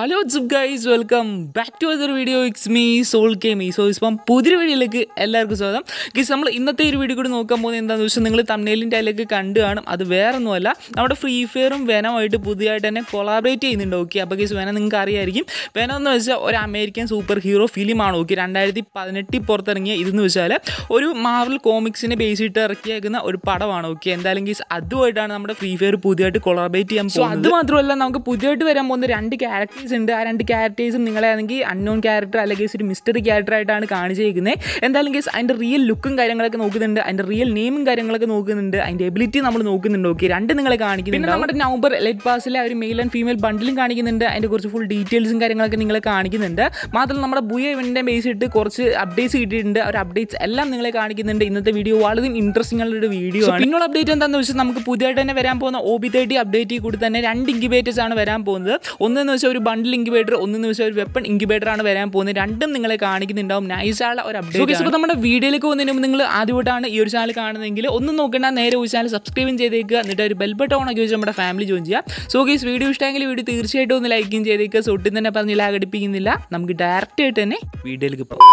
hello whatsapp guys welcome back to other video it's me soul game so ഇപ്പം പുതിയൊരു വീഡിയോയിലേക്ക് എല്ലാവർക്കും സ്വാഗതം ഗീസ് നമ്മൾ ഇന്നത്തെ ഒരു വീഡിയോ കൂടി നോക്കാൻ പോകുന്നത് എന്താണെന്ന് വെച്ചാൽ നിങ്ങൾ തമിഴിലിൻ്റെ അതിലേക്ക് കണ്ടു കാണും അത് വേറെ ഒന്നുമല്ല നമ്മുടെ ഫ്രീ ഫയറും വെനമായിട്ട് പുതിയതായിട്ട് തന്നെ കൊളാബറേറ്റ് ചെയ്യുന്നുണ്ട് ഓക്കെ അപ്പോൾ ഗീസ് വെനം നിങ്ങൾക്ക് അറിയായിരിക്കും വെനം എന്ന് വെച്ചാൽ ഒരു അമേരിക്കൻ സൂപ്പർ ഹീറോ ഫിലിമാണ് ഓക്കെ രണ്ടായിരത്തി പതിനെട്ടിൽ പുറത്തിറങ്ങിയ ഇതെന്ന് വെച്ചാൽ ഒരു മാർവൽ കോമിക്സിനെ ബേസ് ചെയ്തിട്ട് ഇറക്കിയേക്കുന്ന ഒരു പടമാണ് ഓക്കെ എന്തായാലും ഗീസ് അതുമായിട്ടാണ് നമ്മുടെ ഫ്രീ ഫയർ പുതിയതായിട്ട് കൊളാബറേറ്റ് ചെയ്യാൻ പോകുന്നത് അത് മാത്രമല്ല നമുക്ക് പുതിയതായിട്ട് വരാൻ പോകുന്ന രണ്ട് ക്യാരക്ടേഴ്സ് ഉണ്ട് ആ രണ്ട് ക്യാരക്ടേഴ്സും നിങ്ങളെ ആണെങ്കിൽ അൺനോൺ ക്യാരക്ടർ അല്ലെങ്കിൽ ഒരു മിസ്റ്ററി ക്യാരക്ടർ ആയിട്ടാണ് കാണിച്ചിരിക്കുന്നത് എന്തായാലും കേസ് അതിൻ്റെ റിയൽ ലുക്കും കാര്യങ്ങളൊക്കെ നോക്കുന്നുണ്ട് അതിൻ്റെ റിയൽ നെയിമും കാര്യങ്ങളൊക്കെ നോക്കുന്നുണ്ട് അതിൻ്റെ എബിലിറ്റി നമ്മൾ നോക്കുന്നുണ്ട് ഓക്കെ രണ്ട് നിങ്ങളെ കാണിക്കുന്നുണ്ട് പിന്നെ നമ്മുടെ നവംബർ എലൈറ്റ് പാസിലെ ഒരു മെയിൽ ആൻഡ് ഫീമെയിൽ ബണ്ടിലും കാണിക്കുന്നുണ്ട് അതിൻ്റെ കുറച്ച് ഫുൾ ഡീറ്റെയിൽസും കാര്യങ്ങളൊക്കെ നിങ്ങളെ കാണിക്കുന്നുണ്ട് മാത്രമല്ല നമ്മുടെ ബുയ ഇവൻ്റെ ബേസ് ചെയ്തിട്ട് കുറച്ച് അപ്ഡേറ്റ്സ് കിട്ടിയിട്ടുണ്ട് ആ ഒരു അപ്ഡേറ്റ്സ് എല്ലാം നിങ്ങളെ കാണിക്കുന്നുണ്ട് ഇന്നത്തെ വീഡിയോ വളരെ ഇൻട്രസ്റ്റിംഗ് ആയിട്ടുള്ള ഒരു വീഡിയോ ആണ് പിന്നുള്ള അപ്ഡേറ്റ് എന്താണെന്ന് വെച്ചാൽ നമുക്ക് പുതിയതായിട്ട് തന്നെ വരാൻ പോകുന്ന ഒ ബി തേർട്ടി അപ്ഡേറ്റിൽ കൂടി തന്നെ രണ്ട് ഇൻക്യുബേറ്റേഴ്സ് ആണ് വരാൻ പോകുന്നത് ഒന്നെന്ന് വെച്ചാൽ ഒരു ബണ്ടിൽ ഇൻക്യുബേറ്റർ ഒന്നെന്ന് വെച്ചാൽ ഒരു വെപ്പൺ ഇൻക്യുബേറ്റർ ആണ് വരാൻ പോകുന്നത് രണ്ടും നിങ്ങളെ കാണിക്കുന്നുണ്ടാവും നൈസായുള്ള ഒരു അപ്ഡേറ്റ് ഇപ്പോൾ നമ്മുടെ വീഡിയോയിലേക്ക് പോകുന്നതിന് മുമ്പ് നിങ്ങൾ ആദ്യമായിട്ടാണ് ഈ ഒരു ചാനൽ കാണുന്നതെങ്കിൽ ഒന്നും നോക്കണ്ട നേരെ ഒരു ചാനൽ സബ്സ്ക്രൈബും ചെയ്തേക്കുക എന്നിട്ട് ഒരു ബെൽ ബട്ടൺ ഓൺ ആക്കി വെച്ച് നമ്മുടെ ഫാമിലി ജോയിൻ ചെയ്യുക സോ ഗീസ് വീഡിയോ ഇഷ്ടമെങ്കിൽ വീഡിയോ തീർച്ചയായിട്ടും ഒന്ന് ലൈക്കും ചെയ്തേക്കുക സോ ഒട്ടും തന്നെ പറഞ്ഞ് ലാഗടിപ്പിക്കുന്നില്ല നമുക്ക് ഡയറക്റ്റ് ആയിട്ട് തന്നെ വീഡിയോയിലേക്ക് പോകാം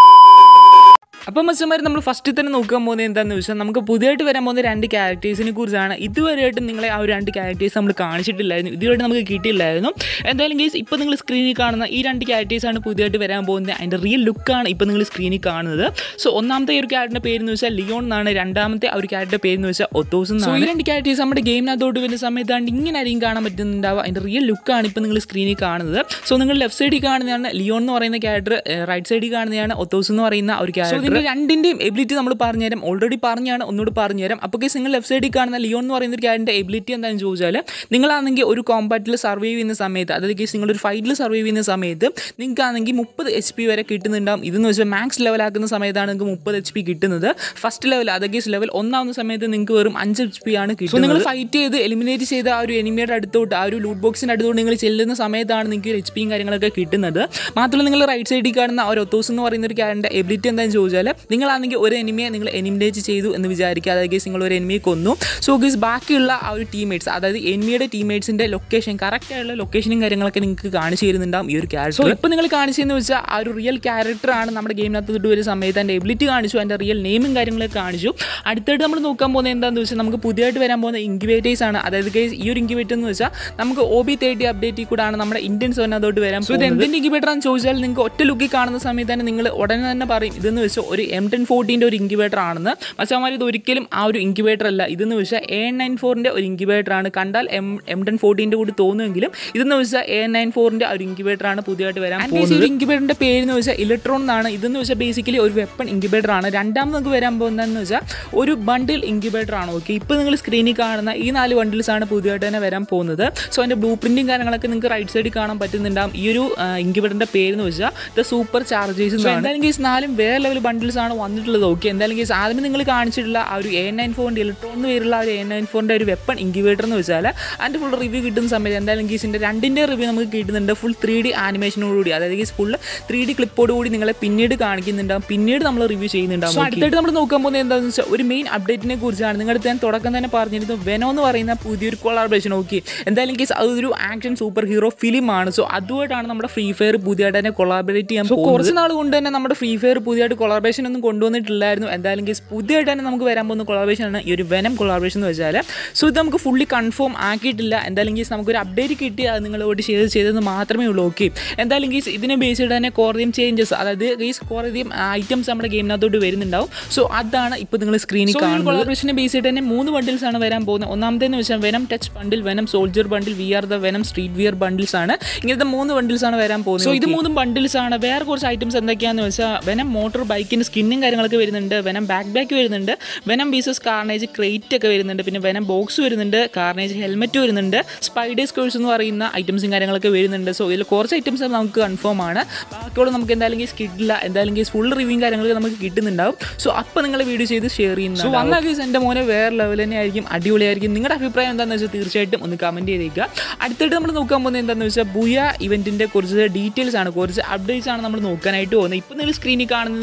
അപ്പം മച്ചന്മാർ നമ്മൾ ഫസ്റ്റിൽ തന്നെ നോക്കാൻ പോകുന്നത് എന്താണെന്ന് വെച്ചാൽ നമുക്ക് പുതിയതായിട്ട് വരാൻ പോകുന്ന രണ്ട് ക്യാരക്ടേഴ്സിനെ കുറിച്ചാണ് ഇതുവരെയായിട്ടും നിങ്ങളെ ആ ഒരു രണ്ട് ക്യാരക്ടേഴ്സ് നമ്മൾ കാണിച്ചിട്ടില്ലായിരുന്നു ഇതുവരെ നമുക്ക് കിട്ടിയില്ലായിരുന്നു എന്തായാലും കേസ് ഇപ്പോൾ നിങ്ങൾ സ്ക്രീനിൽ കാണുന്ന ഈ രണ്ട് ക്യാരക്ടേഴ്സാണ് പുതിയതായിട്ട് വരാൻ പോകുന്നത് അതിൻ്റെ റിയൽ ലുക്കാണ് ഇപ്പോൾ നിങ്ങൾ സ്ക്രീനിൽ കാണുന്നത് സോ ഒന്നാമത്തെ ഒരു ക്യാരക്ടറിൻ്റെ പേര് എന്ന് വെച്ചാൽ ലിയോൺ എന്നാണ് രണ്ടാമത്തെ ആ ഒരു ക്യാരക്ടറിൻ്റെ പേര് എന്ന് വെച്ചാൽ ഒത്തോസ് എന്നാണ് ഈ രണ്ട് ക്യാരക്ടേഴ്സ് നമ്മുടെ ഗെയിമിനകത്തോട്ട് വരുന്ന സമയത്താണ് ഇങ്ങനെ ആയിരിക്കും കാണാൻ പറ്റുന്നുണ്ടാവുക അതിൻ്റെ റിയൽ ലുക്കാണ് ഇപ്പോൾ നിങ്ങൾ സ്ക്രീനിൽ കാണുന്നത് സോ നിങ്ങൾ ലെഫ്റ്റ് സൈഡിൽ കാണുന്നതാണ് ലിയോൺ എന്ന് പറയുന്ന ക്യാരക്ടർ റൈറ്റ് സൈഡിൽ കാണുന്നതാണ് ഒത്തോസ് എന്ന് പറയുന്ന ഒരു ക്യാരക്ടർ ഇതിൻ്റെ രണ്ടിൻ്റെയും എബിലിറ്റി നമ്മൾ പറഞ്ഞുതരാം ഓൾറെഡി പറഞ്ഞാണ് ഒന്നുകൂടി പറഞ്ഞുതരാം അപ്പോൾ കേസ് നിങ്ങൾ ലെഫ്റ്റ് സൈഡിൽ കാണുന്ന ലിയോൺ എന്ന് പറയുന്ന ഒരു ക്യാരക്ടറിൻ്റെ എബിലിറ്റി എന്താണെന്ന് ചോദിച്ചാൽ നിങ്ങളാണെങ്കിൽ ഒരു കോമ്പാറ്റിൽ സർവൈവ് ചെയ്യുന്ന സമയത്ത് അതായത് കേസ് നിങ്ങളൊരു ഫൈറ്റിൽ സർവൈവ് ചെയ്യുന്ന സമയത്ത് നിങ്ങൾക്കാണെങ്കിൽ മുപ്പത് എച്ച് പി വരെ കിട്ടുന്നുണ്ടാവും ഇതെന്ന് വെച്ചാൽ മാക്സ് ലെവലാക്കുന്ന സമയത്താണ് നിങ്ങൾക്ക് മുപ്പത് എച്ച് പി കിട്ടുന്നത് ഫസ്റ്റ് ലെവൽ അത് കേസ് ലെവൽ ഒന്നാവുന്ന സമയത്ത് നിങ്ങൾക്ക് വെറും അഞ്ച് എച്ച് പി ആണ് കിട്ടുന്നത് നിങ്ങൾ ഫൈറ്റ് ചെയ്ത് എലിമിനേറ്റ് ചെയ്ത ആ ഒരു എനിമിയുടെ അടുത്തോട്ട് ആ ഒരു ലൂട്ട് ബോക്സിൻ്റെ അടുത്തോട്ട് നിങ്ങൾ ചെല്ലുന്ന സമയത്താണ് നിങ്ങൾക്ക് എച്ച് പിയും കാര്യങ്ങളൊക്കെ കിട്ടുന്നത് മാത്രമല്ല നിങ്ങൾ റൈറ്റ് സൈഡിൽ കാണുന്ന ഒരു ഒത്തോസ് എന്ന് പറയുന്ന ഒരു ക്യാരൻ്റെ എബിലിറ്റി എന്താണെന്ന് ചോദിച്ചാൽ നിങ്ങളാണെങ്കിൽ ഒരു എനിമിയെ നിങ്ങൾ എനിമിനേറ്റ് ചെയ്തു എന്ന് വിചാരിക്കുക അതായത് ഗേസ് നിങ്ങൾ ഒരു എനിമിയെ കൊന്നു സോ ഗേസ് ബാക്കിയുള്ള ആ ഒരു ടീമേറ്റ്സ് അതായത് എനിമിയുടെ ടീമേറ്റ്സിൻ്റെ ലൊക്കേഷൻ കറക്റ്റ് ആയിട്ടുള്ള ലൊക്കേഷനും കാര്യങ്ങളൊക്കെ നിങ്ങൾക്ക് കാണിച്ചു തരുന്നുണ്ടാവും ഈ ഒരു ക്യാരക്ടർ സോ ഇപ്പോൾ നിങ്ങൾ കാണിച്ചതെന്ന് വെച്ചാൽ ആ ഒരു റിയൽ ക്യാരക്ടറാണ് നമ്മുടെ ഗെയിമിനകത്ത് തൊട്ട് വരുന്ന സമയത്ത് അതിൻ്റെ എബിലിറ്റി കാണിച്ചു അതിൻ്റെ റിയൽ നെയിമും കാര്യങ്ങളൊക്കെ കാണിച്ചു അടുത്തായിട്ട് നമ്മൾ നോക്കാൻ പോകുന്നത് എന്താണെന്ന് വെച്ചാൽ നമുക്ക് പുതിയതായിട്ട് വരാൻ പോകുന്ന ഇൻക്യുബേറ്റേഴ്സ് ആണ് അതായത് ഗേസ് ഈ ഒരു ഇൻക്യുബേറ്റർ എന്ന് വെച്ചാൽ നമുക്ക് ഒ ബി തേർട്ടി അപ്ഡേറ്റിൽ കൂടാണ് നമ്മുടെ ഇന്ത്യൻ സെവനകത്തോട്ട് വരാൻ സോ ഇത് എന്തിൻ്റെ ഇൻക്യുബേറ്റർ ആണെന്ന് ചോദിച്ചാൽ നിങ്ങൾക്ക് ഒറ്റ ലുക്കിൽ കാണുന്ന സമയത്ത് തന്നെ നിങ്ങൾ ഉടനെ തന്നെ പറയും ഇതെന്ന് വെച്ചാൽ ഒരു എം ടെൻ ഫോർട്ടീൻ്റെ ഒരു ഇൻക്യുബേറ്റർ ആണെന്ന് മച്ചാമാർ ഇത് ഒരിക്കലും ആ ഒരു ഇൻക്യുബേറ്റർ അല്ല ഇതെന്ന് വെച്ചാൽ എ നയൻ ഫോറിൻ്റെ ഒരു ഇൻക്യുബേറ്റർ ആണ് കണ്ടാൽ എം എം ടെൻ ഫോർട്ടീൻ്റെ കൂടി തോന്നുമെങ്കിലും ഇതെന്ന് വെച്ചാൽ എ നയൻ ഫോറിൻ്റെ ഒരു ഇൻക്യുബേറ്റർ ആണ് പുതിയതായിട്ട് വരാൻ പോകുന്നത് ഒരു ഇൻക്യുബേറ്ററിൻ്റെ പേര് എന്ന് വെച്ചാൽ ഇലക്ട്രോൺ എന്നാണ് ഇതെന്ന് വെച്ചാൽ ബേസിക്കലി ഒരു വെപ്പൺ ഇൻക്യുബേറ്റർ ആണ് രണ്ടാമത് നമുക്ക് വരാൻ പോകുന്നതെന്ന് വെച്ചാൽ ഒരു ബണ്ടിൽ ഇൻക്യുബേറ്റർ ആണ് ഓക്കെ ഇപ്പോൾ നിങ്ങൾ സ്ക്രീനിൽ കാണുന്ന ഈ നാല് ബണ്ടിൽസ് ആണ് പുതിയതായിട്ട് തന്നെ വരാൻ പോകുന്നത് സോ അതിൻ്റെ ബ്ലൂ പ്രിൻറ്റും കാര്യങ്ങളൊക്കെ നിങ്ങൾക്ക് റൈറ്റ് സൈഡിൽ കാണാൻ പറ്റുന്നുണ്ടാവും ഈ ഒരു ഇൻക്യുബേറ്ററിൻ്റെ പേര് എന്ന് വെച്ചാൽ ദ സൂപ്പർ ചാർജേഴ്സ് എന്തായാലും കേസ് നാലും വേറെ ലെവൽ ബണ്ടിൽസ് ആണ് വന്നിട്ടുള്ളത് ഓക്കെ എന്തായാലും കേസ് ആദ്യം നിങ്ങൾ കാണിച്ചിട്ടുള്ള ആ ഒരു എ നയൻ ഫോറിൻ്റെ ഇലക്ട്രോൺ എന്ന് പേരുള്ള ആ ഒരു എ നയൻ ഫോറിൻ്റെ ഒരു വെപ്പൺ ഇൻക്യുബേറ്റർ എന്ന് വെച്ചാൽ അതിൻ്റെ ഫുൾ റിവ്യൂ കിട്ടുന്ന സമയത്ത് എന്തായാലും കേസിൻ്റെ രണ്ടിൻ്റെ റിവ്യൂ നമുക്ക് കിട്ടുന്നുണ്ട് ഫുൾ ത്രീ ഡി ആനിമേഷനോടുകൂടി അതായത് കേസ് ഫുൾ ത്രീ ഡി ക്ലിപ്പോട് കൂടി നിങ്ങളെ പിന്നീട് കാണിക്കുന്നുണ്ടാവും പിന്നീട് നമ്മൾ റിവ്യൂ ചെയ്യുന്നുണ്ടാവും അടുത്തായിട്ട് നമ്മൾ നോക്കാൻ പോകുന്നത് എന്താണെന്ന് വെച്ചാൽ ഒരു മെയിൻ അപ്ഡേറ്റിനെ കുറിച്ചാണ് നിങ്ങളുടെ ഞാൻ തുടക്കം തന്നെ പറഞ്ഞിരുന്നു വെനോ എന്ന് പറയുന്ന പുതിയൊരു കൊളാബറേഷൻ ഓക്കെ എന്തായാലും കേസ് അതൊരു ആക്ഷൻ സൂപ്പർ ഹീറോ ഫിലിമാണ് സോ അതുമായിട്ടാണ് നമ്മുടെ ഫ്രീ ഫയർ പുതിയതായിട്ട് തന്നെ കൊളാബറേറ്റ് ചെയ്യാൻ സോ കുറച്ച് നാൾ കൊണ്ട് തന്നെ നമ്മുടെ ഫ്രീ ഫയർ പുതിയതായിട്ട് കൊളാബറേഷൻ ഒന്നും കൊണ്ടുവന്നിട്ടില്ലായിരുന്നു എന്തായാലും കേസ് പുതിയതായിട്ട് തന്നെ നമുക്ക് വരാൻ പോകുന്ന കൊളാബറേഷൻ ആണ് ഈ ഒരു വെനം കൊളാബറേഷൻ എന്ന് വെച്ചാൽ സോ ഇത് നമുക്ക് ഫുള്ളി കൺഫേം ആക്കിയിട്ടില്ല എന്തായാലും കേസ് നമുക്കൊരു അപ്ഡേറ്റ് കിട്ടി അത് നിങ്ങളോട് ചെയ്ത് ചെയ്തത് മാത്രമേ ഉള്ളൂ ഓക്കെ എന്തായാലും കേസ് ഇതിനെ ബേസ് ചെയ്ത് തന്നെ കുറേയും ചേഞ്ചസ് അതായത് കേസ് കുറേയും ഐറ്റംസ് നമ്മുടെ ഗെയിമിനകത്തോട്ട് വരുന്നുണ്ടാവും സോ അതാണ് ഇപ്പോൾ നിങ്ങൾ സ്ക്രീനിൽ കാണുന്നത് കൊളാബറേഷനെ ബേസ് ചെയ്ത് തന്നെ മൂന്ന് ബണ്ടിൽസ് ആണ് വരാൻ പോകുന്നത് ഒന്നാമത്തേന്ന് വെച്ചാൽ Venom touch bundle Venom soldier bundle we are the Venom street wear bundles ആണ് ഇങ്ങനത്തെ മൂന്ന് ബണ്ടിൽസ് ആണ് വരാൻ പോകുന്നത് സോ ഇത് മൂന്നും ബണ്ടിൽസ് ആണ് വേറെ കുറച്ച് ഐറ്റംസ് എന്തൊക്കെയാണെന്ന് വെച്ചാൽ വെനം മോട്ടോർ ബൈക്കിന് സ്കിന്നും കാര്യങ്ങളൊക്കെ വരുന്നുണ്ട് വെനം ബാക്ക് ബാക്ക് വരുന്നുണ്ട് വെനം ബീസസ് കാർണേജ് ക്രേറ്റ് ഒക്കെ വരുന്നുണ്ട് പിന്നെ വെനം ബോക്സ് വരുന്നുണ്ട് കാർണേജ് ഹെൽമെറ്റ് വരുന്നുണ്ട് സ്പൈഡേഴ്സ് കോഴ്സ് എന്ന് പറയുന്ന ഐറ്റംസും കാര്യങ്ങളൊക്കെ വരുന്നുണ്ട് സോ ഇതിൽ കുറച്ച് ഐറ്റംസ് നമുക്ക് കൺഫേം ആണ് ബാക്കിയുള്ള നമുക്ക് എന്തായാലും കേസ് കിട്ടില്ല എന്തായാലും കേസ് ഫുൾ റിവ്യൂ കാര്യങ്ങളൊക്കെ നമുക്ക് കിട്ടുന്നുണ്ടാവും സോ അപ്പോൾ നിങ്ങൾ വീഡിയോ ചെയ്ത് ഷെയർ ചെയ്യുന്നു സോ വന്ന കേസ് എൻ്റെ മോനെ വേറെ ലെവൽ തന്നെ ആയിരിക്കും അടിപൊളിയായിരിക്കും നിങ്ങളുടെ അഭിപ്രായം എന്താണെന്ന് വെച്ചാൽ തീർച്ചയായിട്ടും ഒന്ന് കമൻറ്റ് ചെയ്തേക്കുക അടുത്തായിട്ട് നമ്മൾ നോക്കാൻ പോകുന്നത് എന്താണെന്ന് വെച്ചാൽ ബുയ ഇവൻറ്റിൻ്റെ കുറച്ച് ഡീറ്റെയിൽസ് ആണ് കുറച്ച് അപ്ഡേറ്റ്സ് ആണ് നമ്മൾ നോക്കാനായിട്ട് പോകുന്നത് ഇപ്പോൾ നിങ്ങൾ സ്ക്രീനിൽ കാണുന്നതെന്ന് വെച്ചാൽ അതിൽ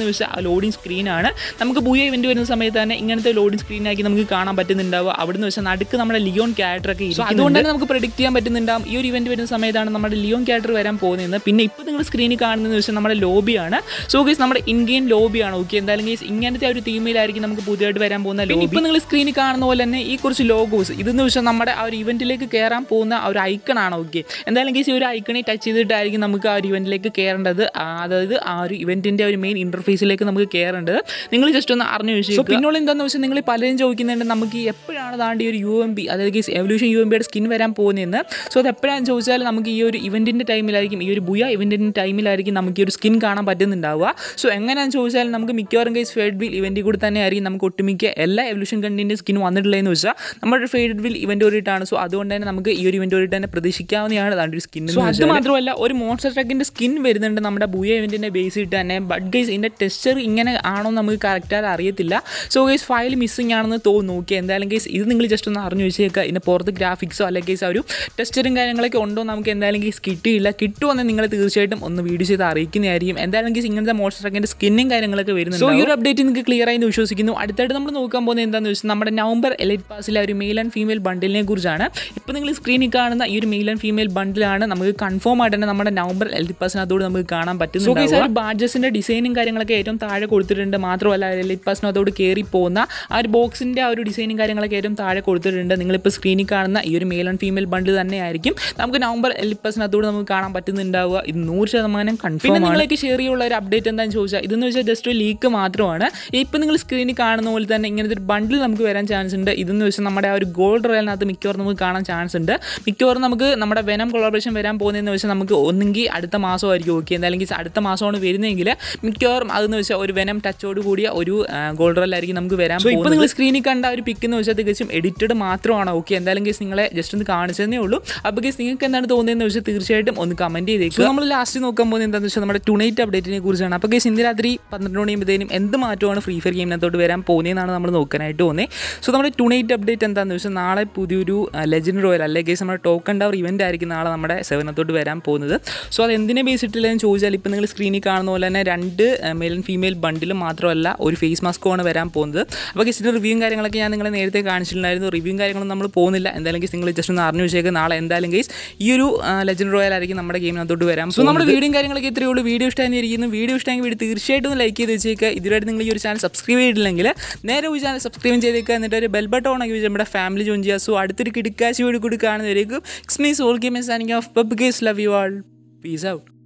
ലോഡിംഗ് സ്ക്രീനാണ് നമുക്ക് ബുയ ഇവൻറ്റ് വരുന്ന സമയത്ത് തന്നെ ഇങ്ങനത്തെ ലോഡിംഗ് സ്ക്രീനാക്കി നമുക്ക് കാണാൻ പറ്റുന്നുണ്ടാവുക അവിടുന്ന് വെച്ചാൽ നടുക്ക് നമ്മുടെ ലിയോൺ ക്യാരക്ടറൊക്കെ സോ അതുകൊണ്ട് തന്നെ നമുക്ക് പ്രഡിക്റ്റ് ചെയ്യാൻ പറ്റുന്നുണ്ടാവും ഈ ഒരു ഇവൻറ്റ് വരുന്ന സമയത്താണ് നമ്മുടെ ലിയോൺ ക്യാരക്ടർ വരാൻ പോകുന്നത് പിന്നെ ഇപ്പോൾ നിങ്ങൾ സ്ക്രീനിൽ കാണുന്നതെന്ന് വെച്ചാൽ നമ്മുടെ ലോബിയാണ് സോ ഗൈസ് നമ്മുടെ ഇന്ത്യൻ ലോബിയാണ് ഓക്കെ എന്തായാലും ഗൈസ് ഇങ്ങനത്തെ ഒരു തീമിലായിരിക്കും നമുക്ക് പുതിയതായിട്ട് വരാൻ പോകുന്ന ലോബി ഇപ്പോൾ നിങ്ങൾ സ്ക്രീനിൽ കാണുന്ന പോലെ തന്നെ ഈ കുറച്ച് ലോഗോസ് ഇതെന്ന് വെച്ചാൽ നമ്മുടെ ആ ഒരു ഇവൻറ്റിലേക്ക് കയറാൻ പോകുന്ന ആ ഒരു ഐക്കണാണ് ഓക്കെ എന്തായാലും ഗൈസ് ഈ ഒരു ഐക്കണി ടച്ച് ചെയ്തിട്ടായിരിക്കും നമുക്ക് ആ ഒരു ഇവൻറ്റിലേക്ക് കയറേണ്ടത് ആ, അതായത് ആ ഒരു ഇവൻറ്റിൻ്റെ ഒരു മെയിൻ ഇൻ്റർഫേസിലേക്ക് നമുക്ക് കയറേണ്ടത് നിങ്ങൾ ജസ്റ്റ് ഒന്ന് അറിഞ്ഞു വെച്ചു പിന്നുള്ള എന്താണെന്ന് വെച്ചാൽ നിങ്ങൾ പലരും ചോദിക്കുന്നുണ്ട് നമുക്ക് ഈ എപ്പോഴാണ് താണ്ടി ഒരു യു എം ബി അതായത് ഗൈസ് എവല്യൂഷൻ യു എം ബിയുടെ സ്കിൻ വരാൻ പോകുന്നതെന്ന് സോ അത് എപ്പോഴാണെന്ന് ചോദിച്ചാൽ നമുക്ക് ഈ ഒരു ഇവൻറ്റിൻ്റെ ടൈമിലായിരിക്കും ഈ ഒരു ബുയ ഇവൻറ്റിൻ്റെ ടൈമിലായിരിക്കും നമുക്ക് ഈ ഒരു സ്കിൻ കാണാൻ പറ്റുന്നുണ്ടാവുക സോ എങ്ങനെയാണെന്ന് ചോദിച്ചാൽ നമുക്ക് മിക്കവാറും ഗൈസ് ഫേഡ് വിൽ ഇവൻറ്റിൽ കൂടി തന്നെ ആയിരിക്കും നമുക്ക് ഒട്ടുമിക്ക എല്ലാ എവല്യൂഷൻ കണ്ടിൻ്റെ സ്കിൻ വന്നിട്ടുള്ളതെന്ന് വെച്ചാൽ നമ്മുടെ ഫേഡ് വിൽ ഇവൻ്റ് ഓടിയിട്ടാണ് സോ അതുകൊണ്ട് തന്നെ നമുക്ക് ഈ ഒരു ഇവൻ്റ് ഓടിയിട്ട് തന്നെ പ്രതീക്ഷിക്കാവുന്നതാണ് അതാണ് ഒരു സ്കിൻ സോ അത് മാത്രമല്ല ഒരു മോൺസ്റ്റർ ട്രക്കിൻ്റെ സ്കിൻ വരുന്നുണ്ട് നമ്മുടെ ബുയ ഇവൻറ്റിൻ്റെ ബേസ് ഇട്ട് തന്നെ ബട്ട് ഗൈസ് ഇതിൻ്റെ ടെക്സ്ചർ ഇങ്ങനെ ആണോ നമുക്ക് കറക്റ്റായിട്ട് അറിയത്തില്ല സോ ഗൈസ് ഫയൽ മിസ്സിംഗ് ആണെന്ന് തോന്നുന്നു ഓക്കെ എന്തായാലും ഗൈസ് ഇത് നിങ്ങൾ ജസ്റ്റ് ഒന്ന് അറിഞ്ഞു വെച്ചേക്കുക ഇതിൻ്റെ പുറത്ത് ഗ്രാഫിക്സോ അല്ലെങ്കിൽ ഗൈസ് ആ ഒരു ടെക്സ്ചറും കാര്യങ്ങളൊക്കെ ഉണ്ടോ നമുക്ക് എന്തായാലും ഗൈസ് കിട്ടിയില്ല കിട്ടുമെന്ന് നിങ്ങൾ തീർച്ചയായിട്ടും ഒന്ന് വീഡിയോ ചെയ്ത് അറിയിക്കുന്നതായിരിക്കും എന്തായാലും ഗൈസ് ഇങ്ങനത്തെ മോൺസ്റ്റർ ട്രക്കിൻ്റെ സ്കിന്നും കാര്യങ്ങളൊക്കെ വരുന്നുണ്ട് സോ ഈ ഒരു അപ്ഡേറ്റ് നിങ്ങൾക്ക് ക്ലിയർ ആയി എന്ന് വിശ്വസിക്കുന്നു അടുത്തായിട്ട് നമ്മൾ നോക്കാൻ പോകുന്നത് എന്താണെന്ന് വെച്ചാൽ നമ്മുടെ നവംബർ എലൈറ്റ് പാസിലെ ഒരു മെയിൽ ആൻഡ് ഫീമെയിൽ ബണ്ടിലിനെ കുറിച്ചാണ് ഇപ്പോൾ നിങ്ങൾ സ്ക്രീനിൽ കാണുന്ന ഈ ഒരു മെയിൽ ആൻഡ് ഫീമെയിൽ ബണ്ടിലാണ് നമുക്ക് കൺഫേം ആയിട്ട് തന്നെ നമ്മുടെ നവംബർ എലൈറ്റ് പാസിനകത്തോട് നമുക്ക് കാണാൻ പറ്റുന്നുണ്ട് സോ ഒരു ബാഡ്ജസിൻ്റെ ഡിസൈനും കാര്യങ്ങളൊക്കെ ഏറ്റവും താഴെ കൊടുത്തിട്ടുണ്ട് മാത്രമല്ല എലൈറ്റ് പാസിനകത്തോട് കയറി പോകുന്ന ആ ഒരു ബോക്സിൻ്റെ ആ ഒരു ഡിസൈനും കാര്യങ്ങളൊക്കെ ഏറ്റവും താഴെ കൊടുത്തിട്ടുണ്ട് നിങ്ങളിപ്പോൾ സ്ക്രീനിൽ കാണുന്ന ഈ ഒരു മെയിൽ ആൻഡ് ഫീമെയിൽ ബണ്ടിൽ തന്നെയായിരിക്കും നമുക്ക് നവംബർ എലൈറ്റ് പാസിനകത്തോട് നമുക്ക് കാണാൻ പറ്റുന്നുണ്ടാവുക ഇത് നൂറ് ശതമാനം കൺഫേം നിങ്ങളേക്ക് ഷെയർ ചെയ്യുള്ള ഒരു അപ്ഡേറ്റ് എന്താണെന്ന് ചോദിച്ചാൽ ഇതെന്ന് വെച്ചാൽ ജസ്റ്റ് ഒരു ലീക്ക് മാത്രമാണ് ഇപ്പം നിങ്ങൾ സ്ക്രീനിൽ കാണുന്ന പോലെ തന്നെ ഇങ്ങനത്തെ ഒരു ബണ്ടിൽ നമുക്ക് വരാൻ ചാൻസ് ഉണ്ട് ഇതെന്ന് വെച്ചാൽ നമ്മുടെ ആ ഒരു ഗോൾഡ് റോയലിനകത്ത് മിക്കവാറും നമുക്ക് കാണാൻ ചാൻസ് ഉണ്ട് മിക്കവാറും നമുക്ക് നമ്മുടെ വെനം കൊളാബറേഷൻ വരാൻ പോകുന്നതെന്ന് വെച്ചാൽ നമുക്ക് ഒന്നെങ്കിൽ അടുത്ത മാസമായിരിക്കും ഓക്കെ എന്തായാലും അടുത്ത മാസമാണ് വരുന്നതെങ്കിൽ മിക്കവാറും അതെന്ന് വെച്ചാൽ ഒരു വെനം ടച്ചോട് കൂടിയ ഒരു ഗോൾഡ് റോയലായിരിക്കും നമുക്ക് വരാൻ ഇപ്പോൾ നിങ്ങൾ സ്ക്രീനിൽ കണ്ട ആ ഒരു പിക്ക് എന്ന് വെച്ചാൽ തികച്ചും എഡിറ്റഡ് മാത്രമാണ് ഓക്കെ എന്തായാലും കേസ് നിങ്ങളെ ജസ്റ്റ് ഒന്ന് കാണിച്ചതേ ഉള്ളൂ അപ്പോൾ കേസ് നിങ്ങൾക്ക് എന്താണ് തോന്നുന്നതെന്ന് വെച്ചാൽ തീർച്ചയായിട്ടും ഒന്ന് കമൻറ്റ് ചെയ്തേക്കുക നമ്മൾ ലാസ്റ്റ് നോക്കാൻ പോകുന്നത് എന്താണെന്ന് വെച്ചാൽ നമ്മുടെ ടുണൈറ്റ് അപ്ഡേറ്റിനെ കുറിച്ചാണ് അപ്പോൾ കേസ് ഇന്ന് രാത്രി പന്ത്രണ്ട് മണിയുമ്പോഴത്തേനും എന്ത് മാറ്റമാണ് ഫ്രീ ഫയർ ഗെയിമിനകത്തോട്ട് വരാൻ പോകുന്നതെന്നാണ് നമ്മൾ നോക്കാനായിട്ട് പോകുന്നത് സോ നമ്മുടെ ടുണൈറ്റ് അപ്ഡേറ്റ് എന്താണെന്ന് വെച്ചാൽ നാളെ പുതിയൊരു ലെജൻഡ് റോയൽ അല്ലെങ്കിൽ കേസ് നമ്മുടെ ടോക്കൺ ടവർ ഇവൻ്റ് ആയിരിക്കും നാളെ നമ്മുടെ സെവനത്തോട്ട് വരാൻ പോകുന്നത് സോ അത് എന്തിനെ ബേസ് ഇട്ടില്ലെന്ന് ചോദിച്ചാൽ ഇപ്പോൾ നിങ്ങൾ സ്ക്രീനിൽ കാണുന്ന പോലെ തന്നെ രണ്ട് മെയിൽ ആൻഡ് ഫീമെയിൽ ബണ്ടിലും മാത്രമല്ല ഒരു ഫേസ് മാസ്കുമാണ് വരാൻ പോകുന്നത് അപ്പോൾ കേസിൻ്റെ റിവ്യൂവും കാര്യങ്ങളൊക്കെ ഞാൻ നിങ്ങളെ നേരത്തെ കാണിച്ചിട്ടുണ്ടായിരുന്നു റിവ്യൂവും കാര്യങ്ങളൊന്നും നമ്മൾ പോകുന്നില്ല എന്തായാലും കേസ് നിങ്ങൾ ജസ്റ്റ് ഒന്ന് അറിഞ്ഞു വെച്ചേക്ക് നാളെ എന്തായാലും കേസ് ഈ ഒരു ലെജൻഡ് റോയൽ ആയിരിക്കും നമ്മുടെ ഗെയിമിനകത്തോട്ട് വരാം സോ നമ്മുടെ വീഡിയോയും കാര്യങ്ങളൊക്കെ ഇത്രയേ ഉള്ളൂ വീഡിയോ ഇഷ്ടമായിരിക്കുന്നു വീഡിയോ ഇഷ്ടമെങ്കിൽ വീഡിയോ തീർച്ചയായിട്ടും ലൈക്ക് ചെയ്ത് വെച്ചേക്കുക ഇതുവരെ നിങ്ങൾ ഈ ഒരു ചാനൽ സബ്സ്ക്രൈബ് ചെയ്തിട്ടില്ലെങ്കിൽ നേരെ ഈ ചാനൽ സബ്സ്ക്രൈബ് ചെയ്തേക്കുക എന്നിട്ട് ഒരു ബെൽ ബട്ടൺ ഓൺ ആക്കി വെച്ച് നമ്മുടെ ഫാമിലി ജോയിൻ ചെയ്യുക സോ അടുത്തൊരു കിടക്കാശി വീഡിയോ കൂടി കാണുന്നവരേക്കും it's me soul game signing off pub guys love you all peace out